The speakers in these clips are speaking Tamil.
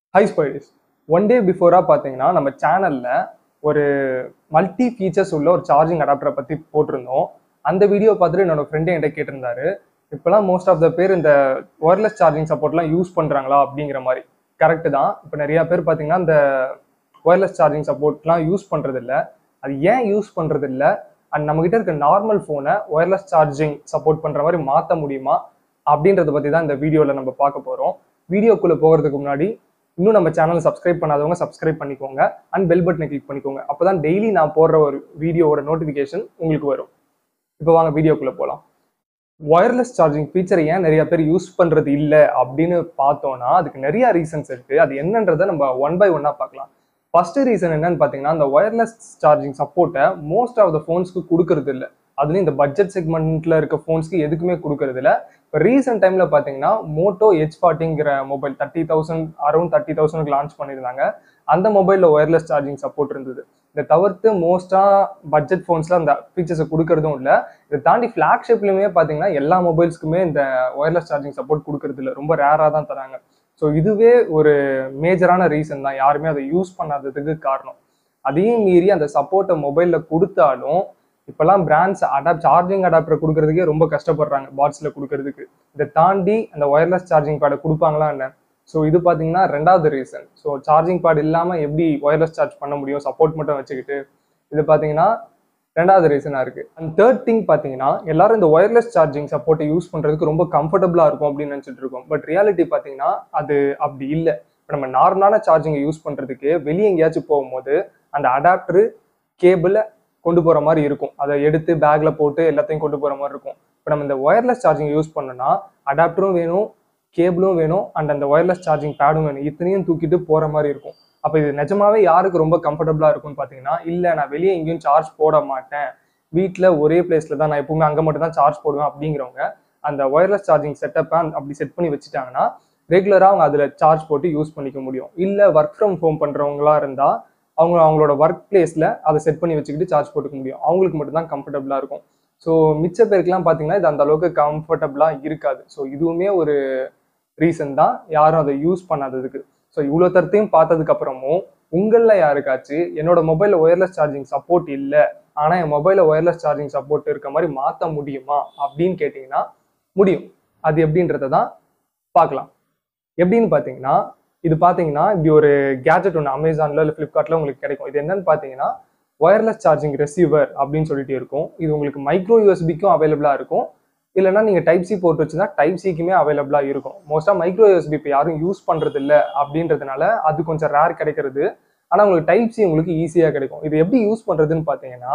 ஹை ஸ்பைடிஸ் ஒன் டே பிஃபோராக பார்த்தீங்கன்னா நம்ம சேனலில் ஒரு மல்டி ஃபீச்சர்ஸ் உள்ள ஒரு சார்ஜிங் அடாப்டரை பற்றி போட்டிருந்தோம் அந்த வீடியோ பார்த்துட்டு என்னோட ஃப்ரெண்டு என்கிட்ட கேட்டிருந்தாரு இப்போலாம் மோஸ்ட் ஆஃப் த பேர் இந்த ஒயர்லெஸ் சார்ஜிங் சப்போர்ட்லாம் யூஸ் பண்ணுறாங்களா அப்படிங்கிற மாதிரி கரெக்டு தான் இப்போ நிறையா பேர் பார்த்தீங்கன்னா இந்த ஒயர்லெஸ் சார்ஜிங் சப்போர்ட்லாம் யூஸ் பண்ணுறதில்ல அது ஏன் யூஸ் பண்ணுறதில்ல அண்ட் நம்மகிட்ட இருக்க நார்மல் ஃபோனை ஒயர்லெஸ் சார்ஜிங் சப்போர்ட் பண்ணுற மாதிரி மாற்ற முடியுமா அப்படின்றத பற்றி தான் இந்த வீடியோவில் நம்ம பார்க்க போகிறோம் வீடியோக்குள்ளே போகிறதுக்கு முன்னாடி இன்னும் நம்ம சேனலை சப்ஸ்கிரைப் பண்ணாதவங்க சப்ஸ்கிரைப் பண்ணிக்கோங்க அண்ட் பெல் பட்டனை கிளிக் பண்ணிக்கோங்க அப்போ தான் டெய்லி நான் போடுற ஒரு வீடியோவோட நோட்டிஃபிகேஷன் உங்களுக்கு வரும் இப்போ வாங்க வீடியோக்குள்ளே போகலாம் ஒயர்லெஸ் சார்ஜிங் ஃபீச்சரை ஏன் நிறைய பேர் யூஸ் பண்ணுறது இல்லை அப்படின்னு பார்த்தோன்னா அதுக்கு நிறைய ரீசன்ஸ் இருக்குது அது என்னன்றதை நம்ம ஒன் பை ஒன்னாக பார்க்கலாம் ஃபர்ஸ்ட் ரீசன் என்னன்னு பார்த்தீங்கன்னா அந்த ஒயர்லெஸ் சார்ஜிங் சப்போர்ட்டை மோஸ்ட் ஆஃப் த ஃபோன்ஸ்க்கு கொடுக்கறது இல்லை அதுலேயும் இந்த பட்ஜெட் செக்மெண்ட்ல இருக்க ஃபோன்ஸ்க்கு எதுக்குமே கொடுக்கறது இல்லை இப்போ ரீசெண்ட் டைம்ல பார்த்தீங்கன்னா மோட்டோ ஹெச் ஃபார்ட்டிங்கிற mobile thirty thousand around thirty தௌசண்ட்க்கு லான்ச் பண்ணியிருந்தாங்க அந்த மொபைலில் ஒயர்லெஸ் சார்ஜிங் சப்போர்ட் இருந்தது இதை தவிர்த்து மோஸ்ட்டாக பட்ஜெட் ஃபோன்ஸில் அந்த ஃபீச்சர்ஸை கொடுக்கறதும் இல்லை இதை தாண்டி ஃப்ளாக்ஷிப்லையுமே பார்த்தீங்கன்னா எல்லா மொபைல்ஸ்க்குமே இந்த ஒயர்லெஸ் சார்ஜிங் சப்போர்ட் கொடுக்கறது இல்லை ரொம்ப ரேராக தான் தராங்க ஸோ இதுவே ஒரு மேஜரான ரீசன் தான் யாருமே அதை யூஸ் பண்ணாததுக்கு காரணம் அதையும் மீறி அந்த சப்போர்ட்டை மொபைலில் கொடுத்தாலும் இப்போல்லாம் பிராண்ட்ஸ் அடாப்ட் சார்ஜிங் அடாப்டர் கொடுக்கறதுக்கே ரொம்ப கஷ்டப்படுறாங்க பாட்ஸில் கொடுக்கறதுக்கு இதை தாண்டி அந்த ஒயர்லெஸ் சார்ஜிங் பேடை கொடுப்பாங்களா என்ன ஸோ இது பார்த்தீங்கன்னா ரெண்டாவது ரீசன் ஸோ சார்ஜிங் பேட் இல்லாமல் எப்படி ஒயர்லெஸ் சார்ஜ் பண்ண முடியும் சப்போர்ட் மட்டும் வச்சுக்கிட்டு இது பார்த்தீங்கன்னா ரெண்டாவது ரீசனாக இருக்குது அண்ட் தேர்ட் திங் பார்த்தீங்கன்னா எல்லாரும் இந்த ஒயர்லெஸ் சார்ஜிங் சப்போர்ட்டை யூஸ் பண்ணுறதுக்கு ரொம்ப கம்ஃபர்டபுளாக இருக்கும் அப்படின்னு நினச்சிட்டு இருக்கோம் பட் ரியாலிட்டி பார்த்தீங்கன்னா அது அப்படி இல்லை இப்போ நம்ம நார்மலான சார்ஜிங்கை யூஸ் பண்ணுறதுக்கு வெளியே எங்கேயாச்சும் போகும்போது அந்த அடாப்டரு கேபிளை கொண்டு போகிற மாதிரி இருக்கும் அதை எடுத்து பேக்கில் போட்டு எல்லாத்தையும் கொண்டு போகிற மாதிரி இருக்கும் இப்போ நம்ம இந்த ஒயர்லெஸ் சார்ஜிங் யூஸ் பண்ணோம்னா அடாப்டரும் வேணும் கேபிளும் வேணும் அண்ட் அந்த ஒயர்லெஸ் சார்ஜிங் பேடும் வேணும் இத்தனையும் தூக்கிட்டு போகிற மாதிரி இருக்கும் அப்போ இது நிஜமாவே யாருக்கு ரொம்ப கம்ஃபர்டபுளாக இருக்கும்னு பார்த்தீங்கன்னா இல்லை நான் வெளியே எங்கேயும் சார்ஜ் போட மாட்டேன் வீட்டில் ஒரே பிளேஸில் தான் நான் எப்பவுமே அங்கே மட்டும் தான் சார்ஜ் போடுவேன் அப்படிங்கிறவங்க அந்த ஒயர்லெஸ் சார்ஜிங் செட்டப்பை அப்படி செட் பண்ணி வச்சுட்டாங்கன்னா ரெகுலராக அவங்க அதில் சார்ஜ் போட்டு யூஸ் பண்ணிக்க முடியும் இல்லை ஒர்க் ஃப்ரம் ஹோம் பண்ணுறவங்களா இருந்தால் அவங்க அவங்களோட ஒர்க் பிளேஸில் அதை செட் பண்ணி வச்சுக்கிட்டு சார்ஜ் போட்டுக்க முடியும் அவங்களுக்கு மட்டும்தான் கம்ஃபர்டபுளாக இருக்கும் ஸோ மிச்ச பேருக்குலாம் பார்த்தீங்கன்னா இது அந்த அளவுக்கு கம்ஃபர்டபுளாக இருக்காது ஸோ இதுவுமே ஒரு ரீசன் தான் யாரும் அதை யூஸ் பண்ணாததுக்கு ஸோ இவ்வளோ தரத்தையும் பார்த்ததுக்கு அப்புறமும் உங்களில் யாருக்காச்சும் என்னோட மொபைலில் ஒயர்லெஸ் சார்ஜிங் சப்போர்ட் இல்லை ஆனால் என் மொபைலில் ஒயர்லெஸ் சார்ஜிங் சப்போர்ட் இருக்க மாதிரி மாற்ற முடியுமா அப்படின்னு கேட்டிங்கன்னா முடியும் அது எப்படின்றத தான் பார்க்கலாம் எப்படின்னு பார்த்தீங்கன்னா இது பார்த்தீங்கன்னா இப்படி ஒரு கேஜெட் ஒன்று அமேசானில் இல்லை ஃப்ளிப்கார்ட்டில் உங்களுக்கு கிடைக்கும் இது என்னன்னு பார்த்தீங்கன்னா ஒயர்லெஸ் சார்ஜிங் ரெசீவர் அப்படின்னு சொல்லிட்டு இருக்கும் இது உங்களுக்கு மைக்ரோ யூஎஸ்பிக்கும் அவைலபிளாக இருக்கும் இல்லைனா நீங்கள் டைப் சி போட்டு வச்சுன்னா டைப் சிக்குமே அவைலபிளாக இருக்கும் மோஸ்ட்டாக மைக்ரோ யூஎஸ்பி இப்போ யாரும் யூஸ் பண்ணுறது இல்லை அப்படின்றதுனால அது கொஞ்சம் ரேர் கிடைக்கிறது ஆனால் உங்களுக்கு டைப் சி உங்களுக்கு ஈஸியாக கிடைக்கும் இது எப்படி யூஸ் பண்ணுறதுன்னு பார்த்தீங்கன்னா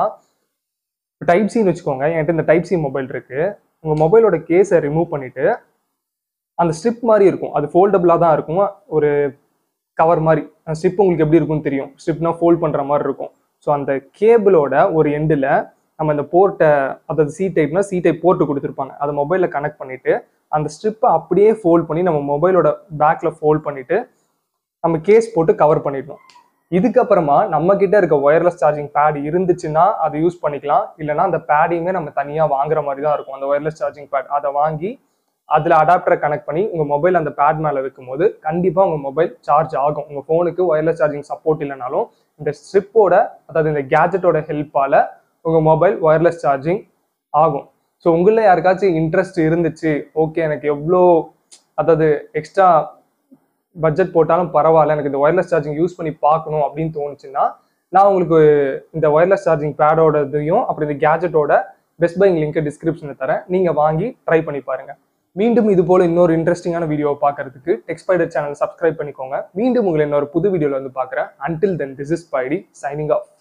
டைப் சின்னு வச்சுக்கோங்க என்கிட்ட இந்த டைப் சி மொபைல் இருக்குது உங்கள் மொபைலோட கேஸை ரிமூவ் பண்ணிவிட்டு அந்த ஸ்ட்ரிப் மாதிரி இருக்கும் அது ஃபோல்டபுளாக தான் இருக்கும் ஒரு கவர் மாதிரி அந்த ஸ்ட்ரிப் உங்களுக்கு எப்படி இருக்கும்னு தெரியும் ஸ்ட்ரிப்னா ஃபோல்ட் பண்ணுற மாதிரி இருக்கும் ஸோ அந்த கேபிளோட ஒரு எண்டில் நம்ம இந்த போர்ட்டை அதாவது சி டைப்னா சி டைப் போர்ட்டு கொடுத்துருப்பாங்க அதை மொபைலில் கனெக்ட் பண்ணிவிட்டு அந்த ஸ்ட்ரிப்பை அப்படியே ஃபோல்ட் பண்ணி நம்ம மொபைலோட பேக்கில் ஃபோல்ட் பண்ணிவிட்டு நம்ம கேஸ் போட்டு கவர் பண்ணிடணும் இதுக்கப்புறமா நம்ம கிட்ட இருக்க ஒயர்லெஸ் சார்ஜிங் பேட் இருந்துச்சுன்னா அதை யூஸ் பண்ணிக்கலாம் இல்லைனா அந்த பேடையுமே நம்ம தனியாக வாங்குற மாதிரி தான் இருக்கும் அந்த ஒயர்லெஸ் சார்ஜிங் பேட் அதை வாங்கி அதில் அடாப்டரை கனெக்ட் பண்ணி உங்கள் மொபைல் அந்த பேட் மேலே வைக்கும்போது கண்டிப்பாக உங்கள் மொபைல் சார்ஜ் ஆகும் உங்கள் ஃபோனுக்கு ஒயர்லெஸ் சார்ஜிங் சப்போர்ட் இல்லைனாலும் இந்த ஸ்ட்ரிப்போட அதாவது இந்த கேஜெட்டோட ஹெல்ப்பால் உங்கள் மொபைல் ஒயர்லெஸ் சார்ஜிங் ஆகும் ஸோ உங்களில் யாருக்காச்சும் இன்ட்ரெஸ்ட் இருந்துச்சு ஓகே எனக்கு எவ்வளோ அதாவது எக்ஸ்ட்ரா பட்ஜெட் போட்டாலும் பரவாயில்ல எனக்கு இந்த ஒயர்லெஸ் சார்ஜிங் யூஸ் பண்ணி பார்க்கணும் அப்படின்னு தோணுச்சுன்னா நான் உங்களுக்கு இந்த ஒயர்லெஸ் சார்ஜிங் பேடோட இதையும் அப்புறம் இந்த கேஜெட்டோட பெஸ்ட் பைங் லிங்க் டிஸ்கிரிப்ஷனில் தரேன் நீங்கள் வாங்கி ட்ரை பண்ணி பாருங்கள் மீண்டும் இது போல இன்னொரு இன்ட்ரெஸ்டிங்கான வீடியோவை பார்க்கறதுக்கு டெக்ஸ்பைடர் சேனல் சப்ஸ்கிரைப் பண்ணிக்கோங்க மீண்டும் உங்களை இன்னொரு புது வீடியோவில் வந்து பார்க்குறேன் அன்டில் தென் திஸ் இஸ் பைடி சைனிங் ஆஃப்